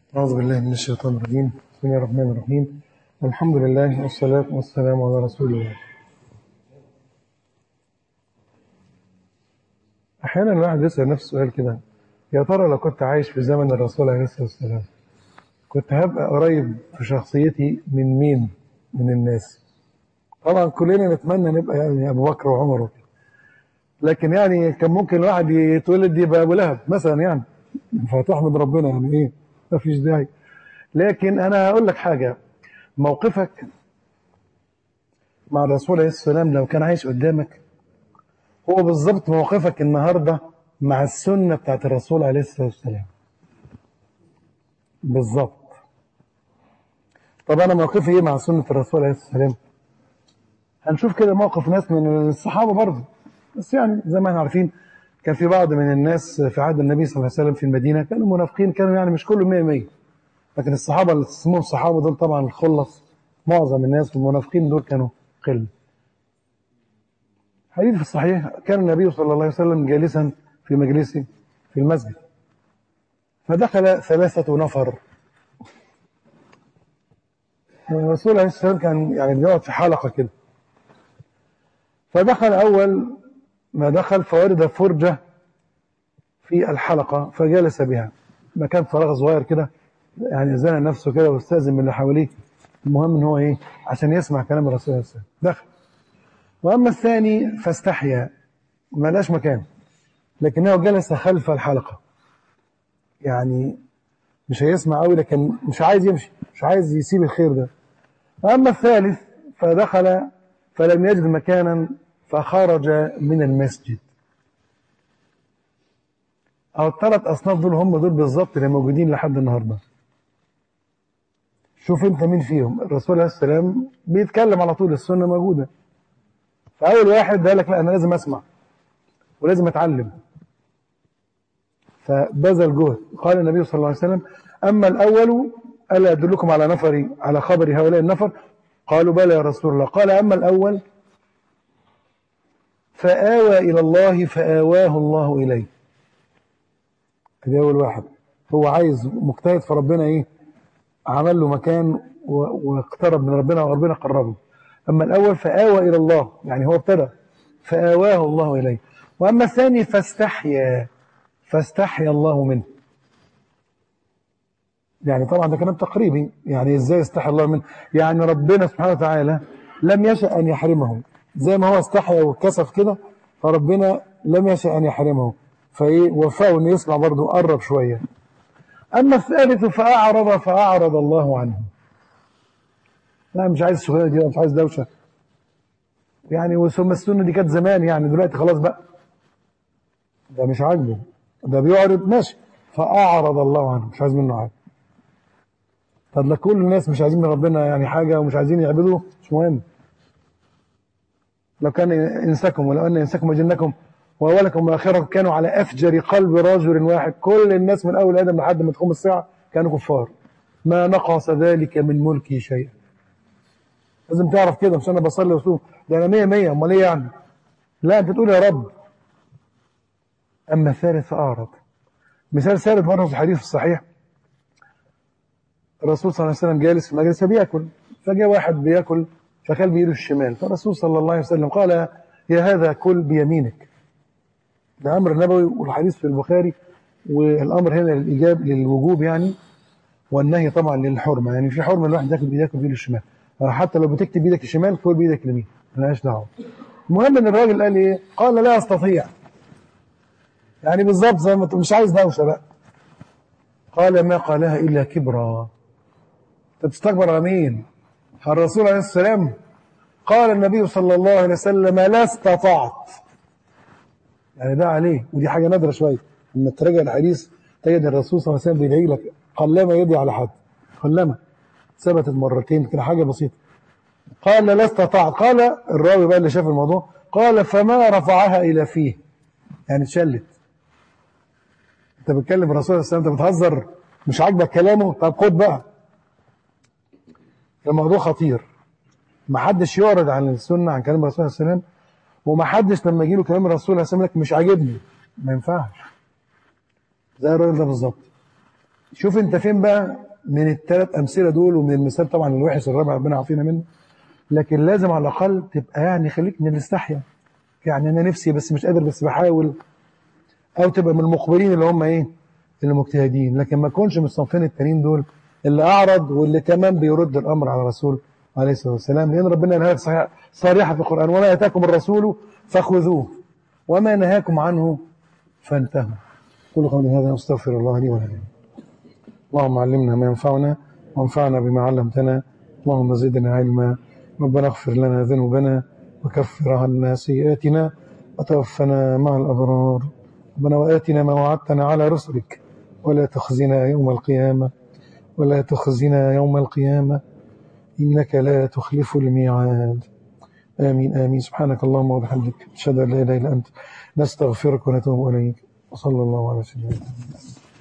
أعوذ بالله من الشيطان الرجيم بسم الله الرحمن الرحيم الحمد لله والصلاة والسلام على رسول الله أحيانا الواحد يسأل نفسه سؤال كده يا ترى لو كنت عايش في زمن الرسول عليه الصلاة والسلام كنت هبقى قريب في شخصيتي من مين من الناس طبعا كلنا نتمنى نبقى يعني أبو بكر وعمر وكده لكن يعني كان ممكن الواحد يتولد يبقى أبو لهب مثلا يعني فتحمد ربنا يعني إيه ما فيش داعي لكن أنا هقول لك حاجة موقفك مع الرسول عليه السلام لو كان عايش قدامك هو بالظبط موقفك النهارده مع السنة بتاعت الرسول عليه الصلاة والسلام بالظبط طب أنا موقفي إيه مع سنة الرسول عليه الصلاة والسلام هنشوف كده موقف ناس من الصحابة برضه بس يعني زي ما احنا عارفين كان في بعض من الناس في عهد النبي صلى الله عليه وسلم في المدينة كانوا منافقين كانوا يعني مش كلهم 100 100 لكن الصحابة اللي اسمهم الصحابة دول طبعا الخلص معظم الناس والمنافقين دول كانوا قلة حديث في الصحيح كان النبي صلى الله عليه وسلم جالسا في مجلسه في المسجد فدخل ثلاثة نفر الرسول عليه السلام كان يعني بيقعد في حلقة كده فدخل أول ما دخل فورد فرجة في الحلقة فجلس بها مكان فراغ صغير كده يعني زنى نفسه كده واستاذن من اللي حواليه المهم ان هو ايه عشان يسمع كلام الرسول عليه السلام دخل واما الثاني فاستحيا ما لقاش مكان لكنه جلس خلف الحلقة يعني مش هيسمع قوي لكن مش عايز يمشي مش عايز يسيب الخير ده أما الثالث فدخل فلم يجد مكانا فخرج من المسجد أو الثلاث أصناف دول هم دول بالظبط اللي موجودين لحد النهارده شوف أنت مين فيهم الرسول عليه السلام بيتكلم على طول السنة موجودة فأول واحد قال لك لا أنا لازم أسمع ولازم أتعلم فبذل جهد قال النبي صلى الله عليه وسلم أما الأول ألا أدلكم على نفري على خبر هؤلاء النفر قالوا بلى يا رسول الله قال أما الأول فآوى إلى الله فآواه الله إليه ده أول واحد هو عايز مجتهد فربنا إيه عمل له مكان واقترب من ربنا وربنا قربه أما الأول فآوى إلى الله يعني هو ابتدى فآواه الله إليه وأما الثاني فاستحيا فاستحيا الله منه يعني طبعا ده كلام تقريبي يعني ازاي استحيا الله منه يعني ربنا سبحانه وتعالى لم يشأ أن يحرمه زي ما هو استحيا واتكسف كده فربنا لم يشأ أن يحرمه فايه وفاه انه يسمع برضه قرب شويه اما الثالث فاعرض فاعرض الله عنه لا مش عايز الشغلانه دي مش عايز دوشه يعني وثم السنه دي كانت زمان يعني دلوقتي خلاص بقى ده مش عاجبه ده بيعرض ماشي فاعرض الله عنه مش عايز منه حاجه طب لا كل الناس مش عايزين من ربنا يعني حاجه ومش عايزين يعبدوا مش مهم لو كان انساكم ولو ان انساكم وجنكم واولكم واخركم كانوا على افجر قلب رجل واحد كل الناس من اول ادم لحد ما تقوم الساعه كانوا كفار ما نقص ذلك من ملكي شيئا لازم تعرف كده مش انا بصلي وصوم ده انا 100 100 امال ايه يعني لا انت تقول يا رب اما الثالث فاعرض مثال ثالث مره في الحديث الصحيح الرسول صلى الله عليه وسلم جالس في مجلس بياكل فجاء واحد بياكل فكل بيده الشمال فالرسول صلى الله عليه وسلم قال يا هذا كل بيمينك ده امر نبوي والحديث في البخاري والامر هنا للايجاب للوجوب يعني والنهي طبعا للحرمه يعني في حرمه الواحد ياكل بايده بايده الشمال حتى لو بتكتب بايدك الشمال كل بايدك اليمين ملهاش دعوه المهم ان الراجل قال ايه؟ قال لا استطيع يعني بالظبط زي ما مش عايز دوشه بقى قال ما قالها الا كبرا انت بتستكبر على مين؟ الرسول عليه السلام قال النبي صلى الله عليه وسلم لا استطعت يعني ده عليه ودي حاجه نادره شويه لما تراجع الحديث تجد الرسول صلى الله عليه وسلم بيدعي لك قلما يدعي على حد قلما ثبتت مرتين كده حاجه بسيطه قال لا استطعت قال الراوي بقى اللي شاف الموضوع قال فما رفعها الى فيه يعني اتشلت انت بتكلم الرسول صلى الله عليه وسلم انت بتهزر مش عاجبك كلامه طب خد بقى الموضوع خطير ما حدش يعرض عن السنه عن كلام الرسول صلى الله عليه وسلم وما حدش لما يجي له كلام الرسول عليه السلام لك مش عاجبني ما ينفعش زي الراجل ده بالظبط شوف انت فين بقى من الثلاث امثله دول ومن المثال طبعا الوحش الرابع ربنا يعافينا منه لكن لازم على الاقل تبقى يعني خليك من الاستحيا يعني انا نفسي بس مش قادر بس بحاول او تبقى من المخبرين اللي هم ايه المجتهدين لكن ما تكونش من الصنفين التانيين دول اللي اعرض واللي كمان بيرد الامر على الرسول عليه الصلاه والسلام لان ربنا قالها صحيح صريحه في القران وما اتاكم الرسول فخذوه وما نهاكم عنه فانتهوا قولوا قولي هذا استغفر الله لي ولكم اللهم علمنا ما ينفعنا وانفعنا بما علمتنا اللهم زدنا علما ربنا اغفر لنا ذنوبنا وكفر عنا سيئاتنا وتوفنا مع الأبرار ربنا وآتنا ما وعدتنا على رسلك ولا تخزنا يوم القيامة ولا تخزنا يوم القيامة إنك لا تخلف الميعاد آمين آمين سبحانك اللهم وبحمدك أشهد أن لا إله إلا أنت نستغفرك ونتوب إليك وصلى الله على سيدنا محمد